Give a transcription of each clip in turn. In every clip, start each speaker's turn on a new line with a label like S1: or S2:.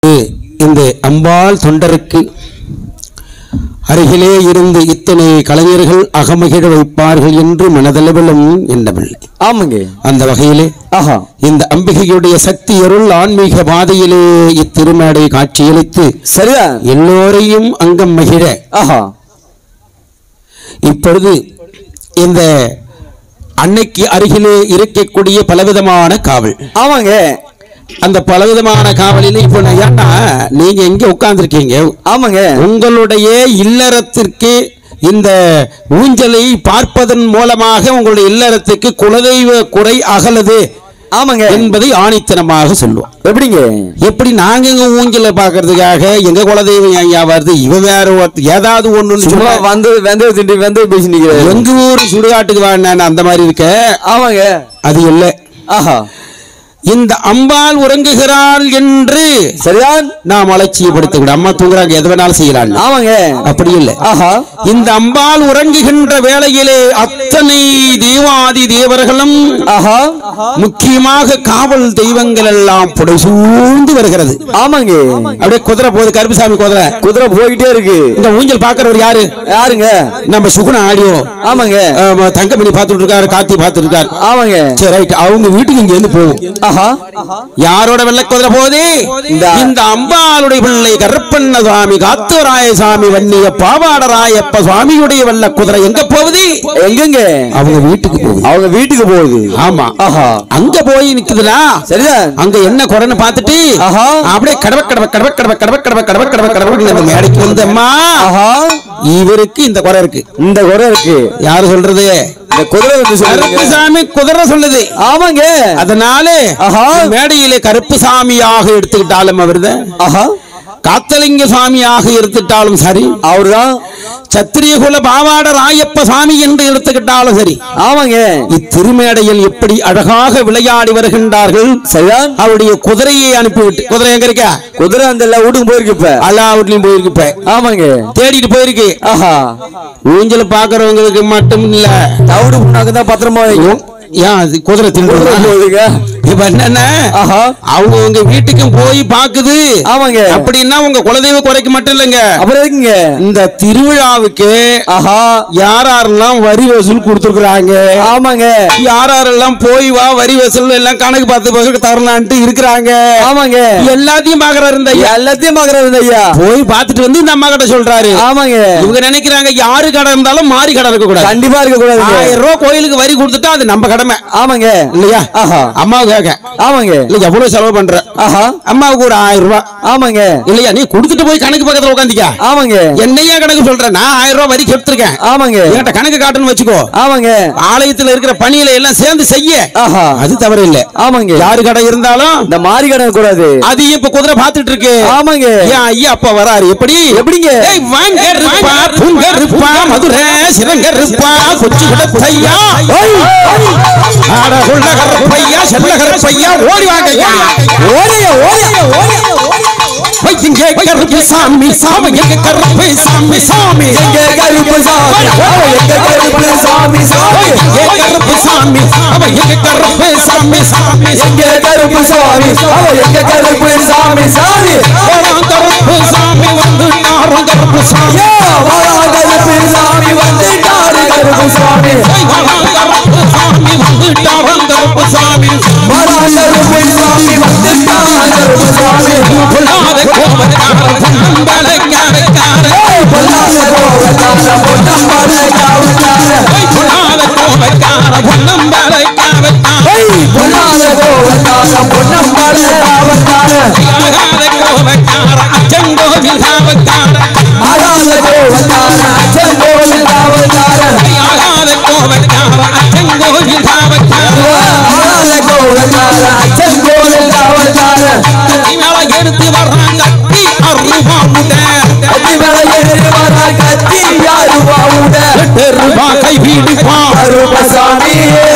S1: இந்த அம்பாள் தொண்டருக்கு அருகிலே இருந்து இத்தனை கலைஞர்கள் அகமகிழ வைப்பார்கள் என்று மனதளவிலும் எண்ணவில்லை
S2: ஆமாங்க
S1: அந்த வகையிலே
S2: ஆஹா
S1: இந்த அம்பிகையுடைய சக்தி அருள் ஆன்மீக பாதையிலே இத்திருமேடை காட்சியளித்து
S2: சரிதான்
S1: எல்லோரையும் அங்கம் மகிழ
S2: ஆஹா
S1: இப்பொழுது இந்த அன்னைக்கு அருகிலே இருக்கக்கூடிய பலவிதமான காவல்
S2: ஆமாங்க
S1: அந்த பலவிதமான காவலில் இப்போ நான் ஏன்னா நீங்க எங்க உட்கார்ந்துருக்கீங்க
S2: ஆமாங்க
S1: உங்களுடைய இல்லறத்திற்கு இந்த ஊஞ்சலை பார்ப்பதன் மூலமாக உங்களுடைய இல்லறத்துக்கு குலதெய்வ குறை அகலது
S2: ஆமாங்க
S1: என்பதை ஆணித்தனமாக சொல்லுவோம்
S2: எப்படிங்க
S1: எப்படி நாங்க எங்க ஊஞ்சலை பார்க்கறதுக்காக எங்க குலதெய்வம் ஐயா வருது இவ வேற ஒருத்த- ஏதாவது ஒண்ணு
S2: சும்மா வந்து வெந்தய திண்டி வெந்தய பேசி நிக்கிறாரு
S1: எங்க ஊர் சுடுகாட்டுக்கு வாங்க அந்த மாதிரி இருக்க
S2: ஆமாங்க
S1: அது இல்லை
S2: ஆஹா
S1: இந்த அம்பாள் உறங்குகிறாள் என்று
S2: சரிதான்
S1: நாம் அலட்சியப்படுத்த கூட அம்மா தூங்குறாங்க எது வேணாலும் செய்யலாம்
S2: ஆமாங்க
S1: அப்படி இல்லை
S2: ஆஹா
S1: இந்த அம்பாள் உறங்குகின்ற வேளையிலே அத்தனை தேவாதி தேவர்களும்
S2: ஆஹா
S1: முக்கியமாக காவல் தெய்வங்கள் எல்லாம் புடைசூழ்ந்து வருகிறது
S2: ஆமாங்க
S1: அப்படியே குதிரை போகுது கருப்புசாமி குதிரை
S2: குதிரை போய்கிட்டே இருக்கு
S1: இந்த ஊஞ்சல் பாக்குறவர் யாரு
S2: யாருங்க
S1: நம்ம சுகுண ஆடியோ
S2: ஆமாங்க
S1: ஆமா, தங்கமணி பார்த்துட்டு இருக்காரு கார்த்தி பார்த்துட்டு இருக்காரு
S2: ஆமாங்க
S1: சரி ரைட் அவங்க வீட்டுக்கு இங்க இருந்து போகும்
S2: ஆஹா
S1: யாரோட வெள்ளை குதிரை போகுது
S2: இந்த-
S1: இந்த அம்பாளுடைய பிள்ளை கருப்பண்ண சுவாமி காத்தவராய சாமி வன்னிய பாவாடராயப்ப சுவாமியுடைய வெள்ள குதிரை எங்க போகுது
S2: எங்கங்க
S1: அவங்க வீட்டுக்கு போகுது
S2: அவங்க வீட்டுக்கு போகுது
S1: ஆமா
S2: ஆஹா
S1: அங்க போய் நிக்குதுனா
S2: சரிதான்
S1: அங்க என்ன குறைன்னு பார்த்துட்டு
S2: ஆஹா.
S1: அப்படியே கடவ கடவ கடவ கடவ கடவ கடவ கடவ கடவ கடவ இந்த மேடைக்கு வந்து அம்மா
S2: ஆஹா
S1: இவருக்கு இந்த குறை இருக்கு
S2: இந்த குதிரை இருக்கு
S1: யாரு சொல்றது
S2: இந்த குதிரை வந்து சொல்லுங்க
S1: கருப்புசாமி குதிரை சொல்லுது
S2: ஆமாங்க
S1: அதனால
S2: ஆஹா.
S1: மேடையிலே கருப்புசாமியாக எடுத்துக்கிட்டாலும் அவர்தான்
S2: ஆஹா
S1: காத்தலிங்க சுவாமியாக எடுத்துட்டாலும் சரி
S2: அவர்தான்
S1: சத்திரியகுல பாவாட ராயப்ப சாமி என்று எடுத்துக்கிட்டாலும் சரி
S2: ஆமாங்க
S1: இத்திருமேடையில் எப்படி அழகாக விளையாடி வருகின்றார்கள்
S2: சரிதான்
S1: அவருடைய குதிரையை அனுப்பிவிட்டு குதிரை எங்க இருக்கா
S2: குதிரை அந்த எல்லா வீட்டுக்கு போயிருக்கு இப்ப
S1: அல்லாவுட்லயும் போயிருக்கு இப்ப
S2: ஆமாங்க
S1: தேடிட்டு போயிருக்கு
S2: ஆஹா
S1: ஊஞ்சல் பாக்குறவங்களுக்கு மட்டும் இல்ல
S2: தவிடு புண்ணாக்கு தான் பத்திரமா வைக்கும்
S1: ஏன் அது குதிரை தின்று
S2: போகுதுங்க
S1: இப்ப என்னன்னா
S2: ஆஹா
S1: அவங்க உங்க வீட்டுக்கும் போய் பாக்குது
S2: ஆமாங்க
S1: அப்படின்னா உங்க குலதெய்வ குறைக்கு மட்டும் இல்லைங்க
S2: அப்புறம் இருக்குங்க
S1: இந்த திருவிழாவுக்கு
S2: ஆஹா
S1: யார் யாரெல்லாம் வரி வசூல் கொடுத்துருக்குறாங்க
S2: ஆமாங்க
S1: யார் யாரெல்லாம் போய் வா வரி வசூல் எல்லாம் கணக்கு பார்த்து பார்த்து தரலான்ட்டு இருக்கிறாங்க
S2: ஆமாங்க
S1: எல்லாத்தையும் பாக்குறாரு இந்த ஐயா
S2: எல்லாத்தையும் பாக்குறாரு இந்த ஐயா
S1: போய் பார்த்துட்டு வந்து இந்த அம்மா கிட்ட சொல்றாரு
S2: ஆமாங்க
S1: இவங்க நினைக்கிறாங்க யாரு கடை இருந்தாலும் மாறி கடை இருக்க கூடாது
S2: கண்டிப்பா இருக்க கூடாதுங்க
S1: ஆயிரம் ரூபாய் கோயிலுக்கு வரி கொடுத்துட்டா அது நம்ம கடமை
S2: ஆமாங்க
S1: இல்லையா
S2: ஆஹா
S1: அம்மாவுக்கு கேட்க
S2: ஆமாங்க
S1: இல்ல எவ்வளவு செலவு பண்ற
S2: ஆஹா
S1: அம்மாவுக்கு ஒரு ஆயிரம் ரூபாய்
S2: ஆமாங்க
S1: இல்லையா நீ கொடுத்துட்டு போய் கணக்கு பக்கத்துல உட்காந்துக்க
S2: ஆமாங்க
S1: என்னையா கணக்கு சொல்ற நான் ஆயிரம் ரூபாய் வரி எடுத்திருக்கேன்
S2: ஆமாங்க
S1: என்கிட்ட கணக்கு காட்டுன்னு வச்சுக்கோ
S2: ஆமாங்க
S1: ஆலயத்துல இருக்கிற பணியில எல்லாம் சேர்ந்து செய்ய
S2: ஆஹா
S1: அது தவறு இல்ல
S2: ஆமாங்க
S1: யாரு கடை இருந்தாலும்
S2: இந்த மாறி கடை கூடாது
S1: அது இப்ப குதிரை பாத்துட்டு இருக்கு
S2: ஆமாங்க
S1: ஏன் ஐயா அப்பா வராரு எப்படி
S2: எப்படிங்க
S1: ஏய், வாங்க இருப்பா பூங்க இருப்பா மதுரை சிறங்க இருப்பா கொச்சி குடத்தையா ஆட உள்ள கருப்பையா செல்ல கருப்பையா ஓடி வாங்க ஐயா.
S2: ஓடிய ஓடிய ஓடிய
S1: இங்க கருப்பு சாமி சாமி எங்க கருப்பு சாமி சாமி
S2: எங்க கருப்பு சாமி ஓ, எங்க கருப்பு சாமி சாமி
S1: எங்க கருப்பு சாமி அவ எங்க கருப்பு சாமி சாமி
S2: எங்க கருப்பு சாமி அவ எங்க கருப்பு சாமி சாமி
S1: வரான் கருப்பு சாமி வந்து நாரும் கருப்பு சாமி
S2: ஏ, வரா கருப்பு சாமி வந்துட்டாரு கருப்பு சாமி
S1: ஏய், வரான் கருப்பு சாமி வந்து நாரும் கருப்பு சாமி
S2: வரா கருப்பு சாமி வந்துட்டாரு கருப்பு சாமி
S1: பொல்லாத கோபக்கார பொன்னம்பலக்காரக்கார
S2: ஏய், பொல்லாத கோவக்கார பொன்னம்பாடு காவல்கார
S1: ஏய், பொல்லாத கோபக்கார பொன்னம்பலக்காரக்கார
S2: ஏய், பொல்லாத கோவக்கார பொன்னம்பாடு காவல்கார
S1: ஆகாத கோபக்கார அச்சங்கோவில் காவக்கார
S2: ஆகாத கோவக்கார அச்சங்கோவில் காவல்கார
S1: ஆகாத கோபக்கார அச்சங்கோவில் காவக்கார
S2: ஆகாத கோவக்கார அச்சங்கோவில் காவல்கார
S1: மேல எடுத்து வர்றாங்க அத்தி அருவாமுட
S2: அத்தி மேல ஏறி வரா கத்தி யாரு பாவுட
S1: எட்டு ரூபா கை வீடுப்பா
S2: கருப்பசாமி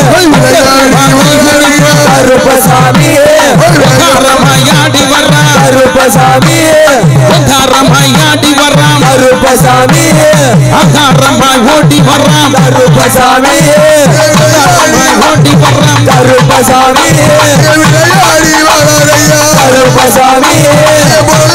S2: கருப்பசாமி
S1: காரமாயாடி வர்றான்
S2: கருப்பசாமி
S1: காரமாயாடி வர்றான்
S2: கருப்பசாமி
S1: அகாரமாய் ஓடி வர்றான்
S2: கருப்பசாமி
S1: அகாரமாய் ஓடி வர்றான்
S2: கருப்பசாமி கருப்பசாமி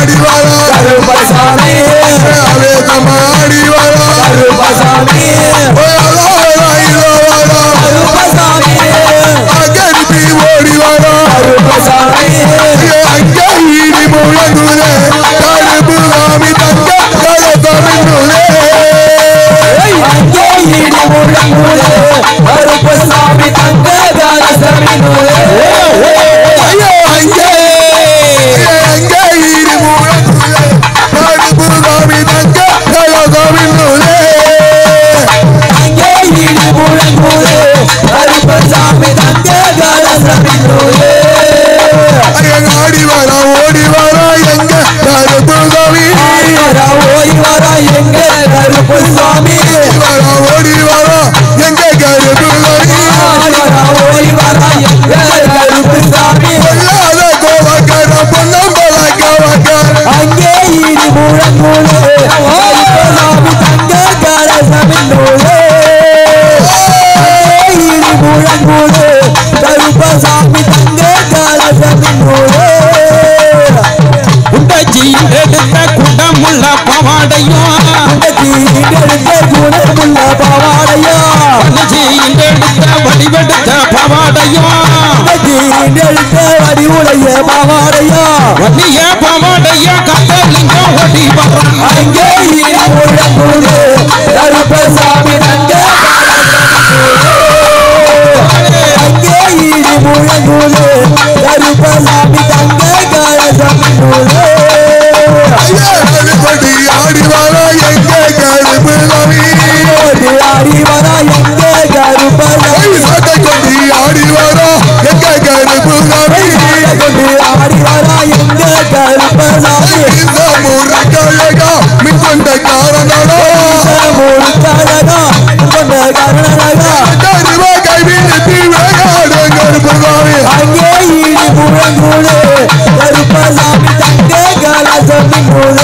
S3: ஆடி வரா
S2: கருப்பசாமி
S3: அவேசமா ஆடி வரா
S2: கருப்பசாமி கருப்பசாமி
S3: அகருப்பி ஓடி வரா
S2: கருப்பசாமி
S3: அங்கே ஈடி முழங்குதே கருப்பு சாமி தங்க கலசமின்னுதே
S2: அங்கே இடி முழங்குதே கருப்பசாமி தங்க கலசமினுதே
S3: ஐயோ அங்கே அங்கே ஈடி முழங்குதே கருப்பு சாமி தங்க கலசமின்னுதே
S2: அங்கே இடி முழங்குதே கருப்பசாமி தங்க கலசமினுதே
S3: ஐயன் ஆடி வரா ஓடி வரா எங்க கருப்பு சாமி
S2: ஆடி வரா ஓடி வரா எங்க கருப்பசாமி
S3: வரா ஓடி வரா எங்க கருப்பு சாமி
S2: ஆடி வரா ஓடி வரா எங்க கருப்பசாமி
S3: பொல்லாத கோவக்கார பொன்னம்பல கவக்கார
S2: அங்கே இடி முழங்குதே கருப்பசாமி தங்க கலசமினுதே இடி முழங்குதே கருப்பசாமி தங்க கலசமினுதே
S1: குண்டச்சி எடுத்த குண்டமுள்ள பவாடையும்
S2: எடுத்த குணமுள்ள பாவாடையா
S1: குண்டச்சி எடுத்த வடிவெடுத்த பவாடையும்
S2: எடுத்த வடிவுடைய பாவாடையா
S1: வன்னிய பவாடைய கத்தலிங்கம் ஓடி வர்றான்
S2: அங்கே இடி முழங்குதே கருப்பசாமி தங்க அங்கே இடி முழங்குதே கருப்பசாமி தங்க கலசமினுதே
S3: ஐயா கருப்படி ஆடி வரா எங்க கருப்பு சாமி
S2: ஓடி ஆடி வரா எங்க கருப்பசாமி
S3: ஐ சட்டை கொடி ஆடி வரா எங்க கருப்பு சாமி
S2: கொண்டு ஆடி வரா எங்க கருப்பசாமி
S3: இந்த முறக்கழகா மின் கொண்ட காரணடா
S2: முழுக்கழகா கொண்ட கருணழகா
S3: கருவா கைவிட்டு வேகாட கருப்பு சாமி
S2: அங்கே இடி முழங்குதே கருப்பசாமி தங்க கலசமினுதே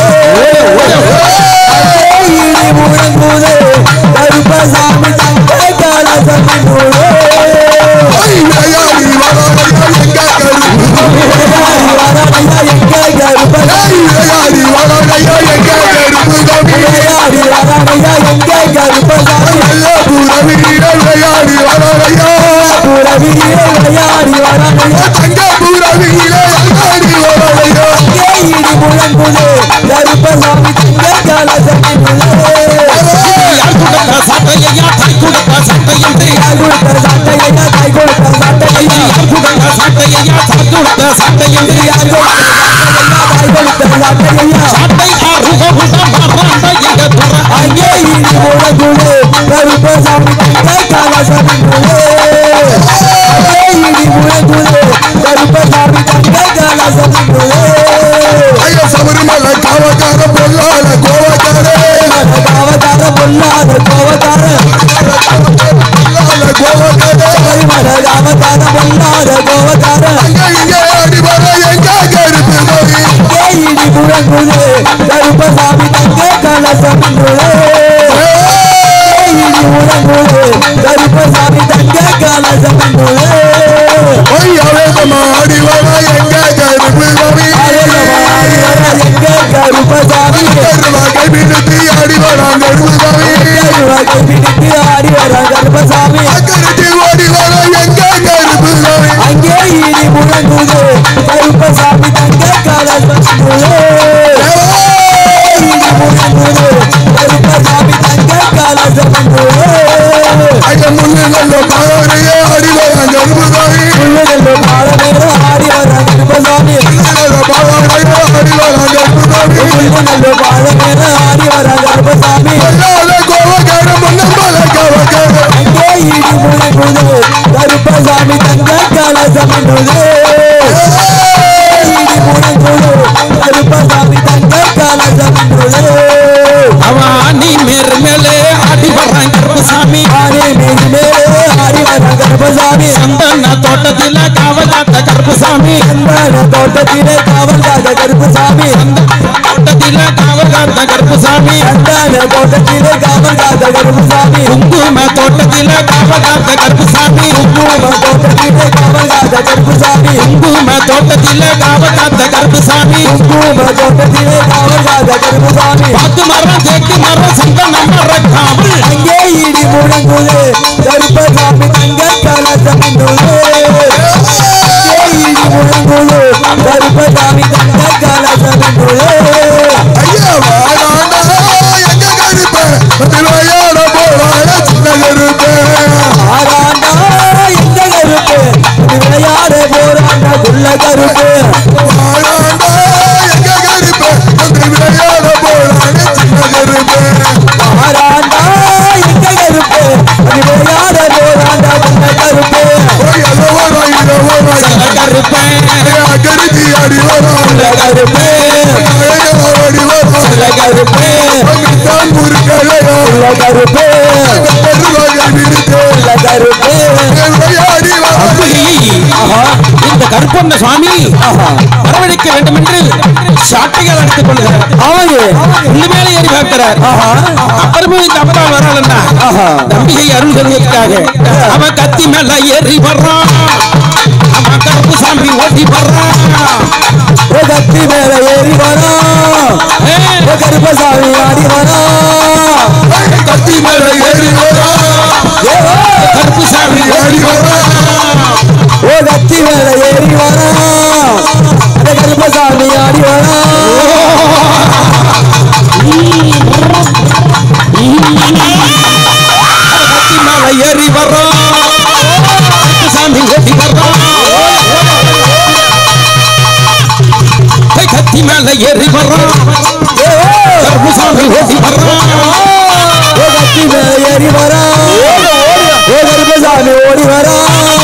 S2: அங்கே இடி முழங்குதே கருப்பசாமி தங்க கலசமினுதே
S3: ஐ விளையாடி வரா எங்க கருப்பு சாமி
S2: ஆடி வரா எங்க கருப்பசாமி
S3: ஐ விளையாடி வரா எங்க கருப்பு சாமி
S2: ஆடி வரா எங்க கருப்பசாமி
S3: நல்ல புறவீர விளையாடி வரா
S2: புறவியே விளையாடி வரா
S3: தங்க புறவீர விளையாடி வரா
S2: அங்கே இடி முழங்குதே கருப்பசாமி தங்க கலசமினுதே
S1: யார் கொடுத்த சட்டையா கை கொடுத்த சட்டையன்றி
S2: கை கொடுத்த சட்டையா கை கொடுத்த சட்டையா
S1: யார் கொடுத்த சட்டையா கை கொடுத்த சட்டையன்றி
S2: யார் கொடுத்த சட்டையா
S1: சட்டை ஆறுக உண்டம் வர்றாண்ட எங்க துற
S2: அங்கே இடி முழங்குதே கருப்பசாமி தங்க கலசமினுதே அங்கே இடி முழங்குதே கருப்பசாமி தங்க கலசமினுதே
S3: ஐயா சபரிமலை காவக்கார பொல்லாத கோவக்கார
S2: காவக்கார பொல்லாத கோவக்கார
S3: பொல்லாத கோவக்கார
S2: மரிமல காவக்கார பொல்லாத கோவக்கார
S3: அங்க இங்க ஆடி வர எங்க கருப்பு சாமி
S2: அங்கே இடி முழங்குதே கருப்பசாமி தங்க கலசமினுதே இடி முழங்குதே கருப்பசாமி தங்க கலசமினுதே
S3: ஐயா வேகமா ஆடி வர எங்க கருப்பு சாமி
S2: எங்க கருப்பசாமி
S3: கருவா கைவிட்டு ஆடி வர கருப்பு சாமி
S2: பிடித்து ஆடி வர கருப்பசாமி
S3: அக்கறைக்கு ஓடி வர எங்க கருப்பு சாமி
S2: அங்கே இடி முழங்குதே கருப்பசாமி தங்க கலசமினுதே இடி முழங்குதே கருப்பசாமி தங்க கலசமினுதே
S3: ஐயா முன்னு நல்ல பாறையே ஆடி வர கருப்பு சாமி
S2: உள்ளதெல்லோ பாலமேல ஆடி வர கருப்பசாமி
S3: நல்ல பாறையே ஆடி வர கருப்பு சாமி
S2: உள்ளதெல்லோ பாலமேல ஆடி வர கருப்பசாமி
S3: பொல்லாத கோவக்கார பொன்னம்பல கவக்கார
S2: அங்கே இடி முழங்குதே கருப்பசாமி தங்க கலசமினுதே இடி முழங்குதே கருப்பசாமி தங்க கலசமினுதே
S1: அவன் நீ மேர் மேலே ஆடி வர்றான் கருப்பசாமி
S2: ஆடி மீது மேலே ஆடி வர கருப்பசாமி
S1: சந்தன தோட்டத்தில காவலாத்த கருப்பசாமி
S2: சந்தான தோட்டத்திலே காவல் காத்த கருப்பசாமி
S1: தோட்டத்தில காவலாத்த கருப்பசாமி
S2: சந்தான தோட்டத்திலே காவல் காத்த கருப்பசாமி
S1: குங்கும தோட்டத்தில காவலாத்த கருப்பசாமி
S2: குங்கும தோட்டத்திலே காவல் காவல் காத்த கருப்புசாமி
S1: குங்கும தோட்டத்திலே காவ காத்த கருப்புசாமி
S2: குங்கும தோட்டத்திலே காவல் காத்த கருப்புசாமி
S1: பாக்கு மரம் தேக்கு மரம் சந்தன மரக்காமல்
S2: அங்கே இடி முழங்குது கருப்பசாமி தங்க கலசம் அங்கே இடி முழங்குது கருப்பசாமி தங்க கலசம்
S3: ஐயா வாடாண்டா எங்க கருப்ப விளையாட போறாய சின்ன கருப்ப
S2: ஆராண்டா இந்த கருப்பு இது விளையாட போறாண்டா குள்ள கருப்பு
S3: வாடாண்டா எங்க கருப்ப விளையாட போறாய சின்ன கருப்ப
S2: ஆராண்டா இந்த கருப்பு அது விளையாட போறாண்டா குள்ள கருப்பு
S3: ஓய் எதவரா இதவரா
S1: கருப்பேன்
S3: கருதி அடி வரா
S2: கருப்பு
S3: அடி வரா
S2: கருப்பு
S3: தான் முருகலையா
S2: கருப்பு
S3: பெருவாக விடுதே
S2: கருப்பு
S3: விளையாடி வரா
S1: அம்பிகையை இந்த கருப்பண்ண சுவாமி வரவழைக்க வேண்டும் என்று சாட்டைகள் எடுத்துக் கொள்கிறார்
S2: ஆமாங்க
S1: புள்ளி மேலே ஏறி பார்க்கிறார் அப்புறமும் இந்த அப்பா வராளன்னா நம்பிகை அருள் தருவதற்காக அவன் கத்தி மேல ஏறி வர்றான் அவன் கருப்பு சாமி ஓட்டி வர்றான்
S2: ஓ கத்தி மேல ஏறி வரா
S1: ஏய்,
S2: ஓ கருப்பசாமி ஆடி வரா
S3: கத்தி மேல ஏறி வரா
S2: ஏ ஓ,
S1: கருப்பு சாமி
S3: ஏறி வரா
S2: ஓ கத்தி மேல ஏறி வரா அந்த கருப்பசாமி ஆடி வரா
S1: கத்தி மேல ஏறி வர்றான் கருப்பு சாமி ஓட்டி வர்றான் ஏய், கத்தி மேல ஏறி வர்றான்
S2: ஏ ஓ,
S1: கருப்பு சாமி ஓட்டி வர்றான்
S2: ஓ கத்தி மேல ஏறி வரா ஓ கருப்பசாமி ஓடி வரா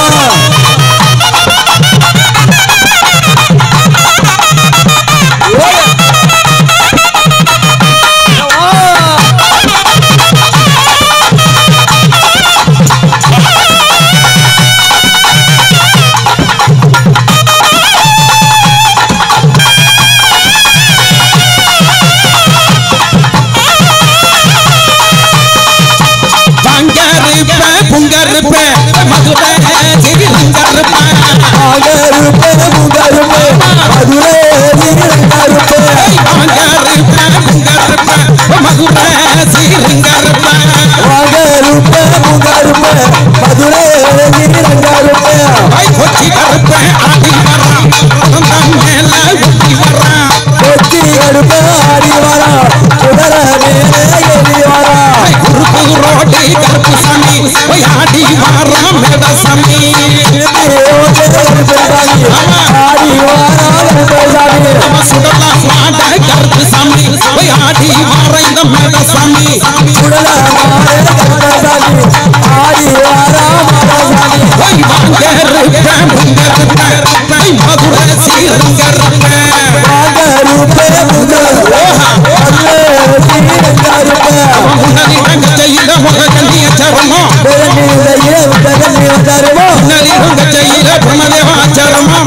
S1: பங்கருப்ப புங்கருப்ப மதுரை சிறுங்கருப்ப
S2: ஆகருப்பே முகருப்பே மதுரை கருப்பே
S1: பங்கருப்ப புங்கருப்ப மதுரை சிறுங்கருப்ப
S2: ஆகருப்பே முகருப்பே மதுரை கருப்பே
S1: ஐ கொச்சி கருப்ப ஆடி வரான் தந்தம் மேல ஒட்டி வரான்
S2: கொச்சி கருப்பே ஆடி வரா குதிரை மேலே ஏறி வரா
S1: ஐ குறுக்கு ரோடு கருப்பு சாமி போய் ஆடி வரான் மேட சாமி
S2: ஓட்டே கருப்பசாமி ஆடி வரா கருப்பசாமி
S1: நம்ம சுடலாம் மாட கருப்பு சாமி போய் ஆடி வர இந்த மேட சாமி
S2: குடல மாறே கருப்பசாமி ஆடி வரா மாடசாமி
S1: போய் வாங்கருப்ப புங்கருப்ப ஐ மதுரை சிறுங்கருப்ப
S2: ஆகருப்பே முகருப்பே மதுரை கருப்பே
S1: முன்னாடி நாங்க செய்யற முகக்கண்டிய சரமம்
S2: பெருநிலையே உதகமே தருமோ
S1: முன்னாடி நாங்க செய்யற பிரமதேவாச்சரமம்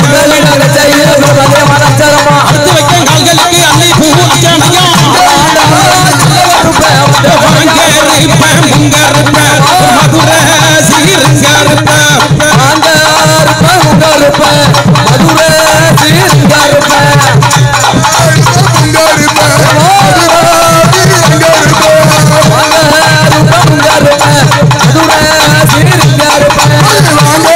S1: அடுத்து வைக்க கால்களுக்கு அன்னை பூ அச்சனையும் வாங்கருப்ப புங்கருப்ப மதுரை சிறுங்கருப்ப
S3: முங்கருப்ப முங்கருப்ப வாங்க